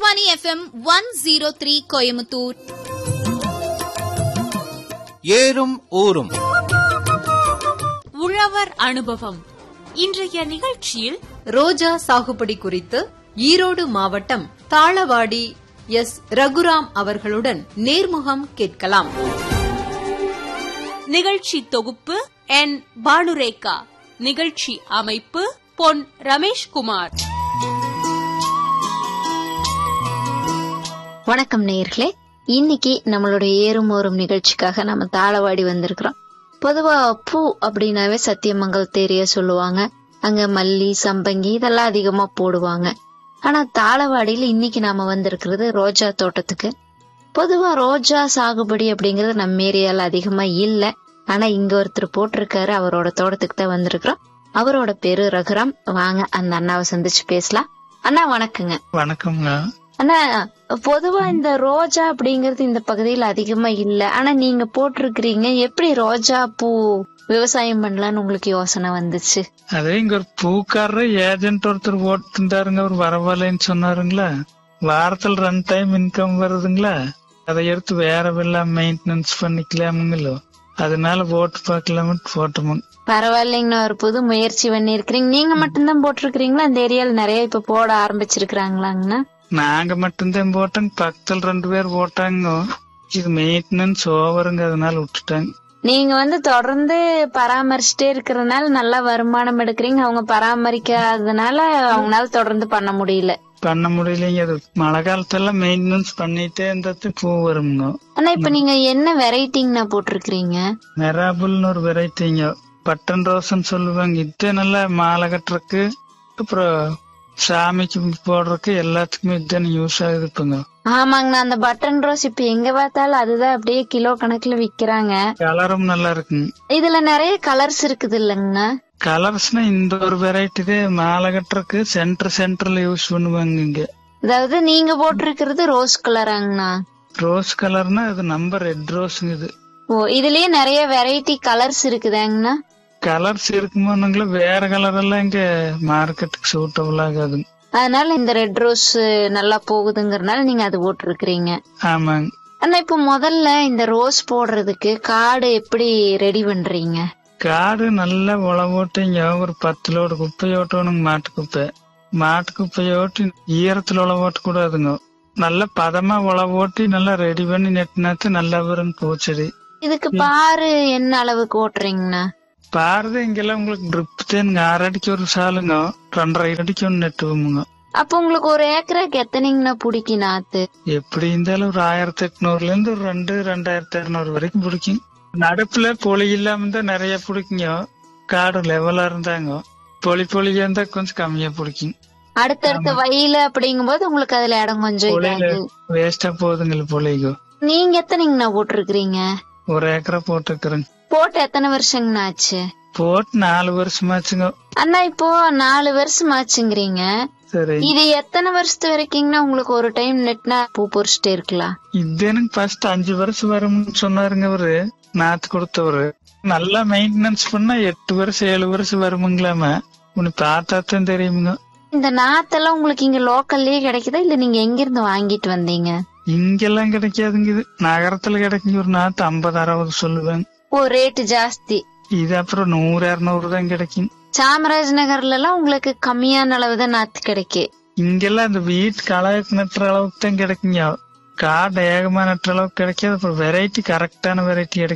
Akashvani FM one zero three Coimbatore ஏறும் ஊரும் உழவர் அனுபவம் இன்றைய நிகழ்ச்சியில் ரோஜா சாகுபடி குறித்து ஈரோடு மாவட்டம் தாளவாடி எஸ் ரகுராம் அவர்களுடன் நேர்முகம் கேட்கலாம் நிகழ்ச்சி தொகுப்பு என் பானுரேகா நிகழ்ச்சி அமைப்பு பொன் ரமேஷ்குமார் வணக்கம் நேயர்களே இன்னைக்கு நம்மளுடைய ஏறும் ஓரும் நிகழ்ச்சிக்காக நம்ம தாளவாடி வந்திருக்கிறோம் பொதுவா பூ அப்படின்னாவே சத்தியமங்கல் தேரிய சொல்லுவாங்க அங்க மல்லி சம்பங்கி இதெல்லாம் அதிகமா போடுவாங்க ஆனா தாளவாடியில இன்னைக்கு நாம வந்திருக்கிறது ரோஜா தோட்டத்துக்கு பொதுவா ரோஜா சாகுபடி அப்படிங்கறது நம்ம ஏரியால அதிகமா இல்ல ஆனா இங்க ஒருத்தர் போட்டிருக்காரு அவரோட தோட்டத்துக்கு தான் வந்திருக்கிறோம் அவரோட பேரு ரகுராம் வாங்க அந்த அண்ணாவை சந்திச்சு பேசலாம் அண்ணா வணக்கங்க வணக்கம்ங்க ஆனா பொதுவா இந்த ரோஜா அப்படிங்கறது இந்த பகுதியில அதிகமா இல்ல ஆனா நீங்க போட்டிருக்கிறீங்க எப்படி ரோஜா பூ விவசாயம் பண்ணலாம்னு உங்களுக்கு யோசனை வந்துச்சு அதே இங்க ஒரு பூக்காரர் ஏஜென்ட் ஒருத்தர் போட்டுருந்தாருங்க ஒரு வரவில்லைன்னு சொன்னாருங்களா வாரத்துல ரெண்டு டைம் இன்கம் வருதுங்களா அதை எடுத்து வேற வெள்ளம் மெயின்டெனன்ஸ் பண்ணிக்கலாமுங்களோ அதனால போட்டு பார்க்கலாமு போட்டோமுங்க பரவாயில்லைங்கண்ணா ஒரு புது முயற்சி பண்ணிருக்கிறீங்க நீங்க மட்டும்தான் போட்டிருக்கிறீங்களா அந்த ஏரியால நிறைய இப்ப போட ஆரம்பிச்சிருக்கிறாங்களாங்கண்ணா நாங்க மட்டும்தான் போட்டோங்க பக்கத்துல ரெண்டு பேர் போட்டாங்க இது மெயின்டெனன்ஸ் ஓவருங்க அதனால விட்டுட்டாங்க நீங்க வந்து தொடர்ந்து பராமரிச்சுட்டே இருக்கிறதுனால நல்லா வருமானம் எடுக்கிறீங்க அவங்க பராமரிக்காததுனால அவங்களால தொடர்ந்து பண்ண முடியல பண்ண முடியலைங்க அது மழை காலத்தெல்லாம் மெயின்டெனன்ஸ் பண்ணிட்டே இருந்தது பூ வருங்க ஆனா இப்ப நீங்க என்ன வெரைட்டிங்கண்ணா போட்டிருக்கிறீங்க மெராபுல்னு ஒரு வெரைட்டிங்க பட்டன் ரோஸ்ன்னு சொல்லுவாங்க இது நல்லா மாலை கட்டுறதுக்கு அப்புறம் சாமிக்கு போடுறதுக்கு எல்லாத்துக்குமே இதுதானே யூஸ் ஆகுது இப்பங்க ஆமாங்கண்ணா அந்த பட்டன் ரோஸ் இப்ப எங்க பார்த்தாலும் அதுதான் அப்படியே கிலோ கணக்குல விக்கிறாங்க கலரும் நல்லா இருக்குங்க இதுல நிறைய கலர்ஸ் இருக்குது இல்லைங்கண்ணா கலர்ஸ்னா இந்த ஒரு வெரைட்டி தான் மாலை கட்டுறதுக்கு சென்டர் சென்டர்ல யூஸ் பண்ணுவாங்க இங்க அதாவது நீங்க போட்டிருக்கிறது ரோஸ் கலராங்கண்ணா ரோஸ் கலர்னா அது நம்ம ரெட் ரோஸுங்க இது ஓ இதுலயே நிறைய வெரைட்டி கலர்ஸ் இருக்குதாங்கண்ணா கலர்ஸ் இருக்குமோனுங்களா வேற கலர் எல்லாம் இங்க மார்க்கெட்டுக்கு சூட்டபிள் ஆகாதுங்க அதனால இந்த ரெட் ரோஸ் நல்லா போகுதுங்கறனால நீங்க அது போட்டிருக்கிறீங்க ஆமாங்க ஆனா இப்ப முதல்ல இந்த ரோஸ் போடுறதுக்கு காடு எப்படி ரெடி பண்றீங்க காடு நல்லா உழவோட்டு இங்க ஒரு பத்து லோடு குப்பை ஓட்டணுங்க மாட்டு குப்பை மாட்டு குப்பையை ஓட்டி ஈரத்துல உழவோட்ட கூடாதுங்க நல்ல பதமா உழவோட்டி நல்லா ரெடி பண்ணி நெட்டினாத்து நல்லா வரும் பூச்செடி இதுக்கு பாரு என்ன அளவுக்கு ஓட்டுறீங்கண்ணா பாருது இங்கெல்லாம் உங்களுக்கு ட்ரிப் தேனுங்க ஆறு அடிக்கு ஒரு சாலுங்க ரெண்டரை அடிக்கு ஒன்று நெட்டுவோமுங்க அப்ப உங்களுக்கு ஒரு ஏக்கராக்கு எத்தனைங்கண்ணா பிடிக்கும் நாத்து எப்படி இருந்தாலும் ஒரு ஆயிரத்தி எட்நூறுல இருந்து ஒரு ரெண்டு ரெண்டாயிரத்தி இருநூறு வரைக்கும் பிடிக்கும் நடுப்புல பொலி இல்லாம இருந்தா நிறைய பிடிக்குங்க காடு லெவலா இருந்தாங்க பொலி பொலியா இருந்தா கொஞ்சம் கம்மியா பிடிக்கும் அடுத்தடுத்த வயல அப்படிங்கும்போது உங்களுக்கு அதுல இடம் கொஞ்சம் பொலியில இதாகுது வேஸ்டா போகுதுங்கள பொலிகோ நீங்க எத்தனைங்கண்ணா போட்டிருக்கிறீங்க ஒரு ஏக்கரா போட்டுக்கிறேங்க போட்டு எத்தனை வருஷங்கண்ணா ஆச்சு போட்டு நாலு வருஷமாச்சுங்க அண்ணா இப்போ நாலு வருஷம் ஆச்சுங்கிறீங்க சரி இது எத்தனை வருஷத்து வரைக்குங்கண்ணா உங்களுக்கு ஒரு டைம் நெட்னா பூ பொறிச்சிட்டே இருக்கலாம் இது எனக்கு ஃபர்ஸ்ட் அஞ்சு வருஷம் வரும்னு சொன்னாருங்க அவரு நாத்து கொடுத்தவரு நல்லா மெயின்டெனன்ஸ் பண்ணா எட்டு வருஷம் ஏழு வருஷம் வருமுங்களாம உனக்கு பார்த்தா தான் தெரியுமுங்க இந்த நாத்தெல்லாம் உங்களுக்கு இங்க லோக்கல்லயே கிடைக்குதா இல்ல நீங்க எங்க இருந்து வாங்கிட்டு வந்தீங்க இங்கெல்லாம் கிடைக்காதுங்க இது நகரத்துல கிடைக்குங்க ஒரு நாத்து ஐம்பது அறுபது சொல்லுவேன் ஓ ரேட்டு ஜாஸ்தி இது அப்புறம் நூறு இருநூறு தான் கிடைக்கும் சாமராஜ் நகர்ல எல்லாம் உங்களுக்கு கம்மியான அளவு தான் நாத்து கிடைக்கு இங்கெல்லாம் இந்த வீட்டு களைக்கு நட்டுற அளவுக்கு தான் கிடைக்குங்க காடு ஏகமா நட்டுற அளவுக்கு கிடைக்காது அப்புறம் வெரைட்டி கரெக்டான வெரைட்டி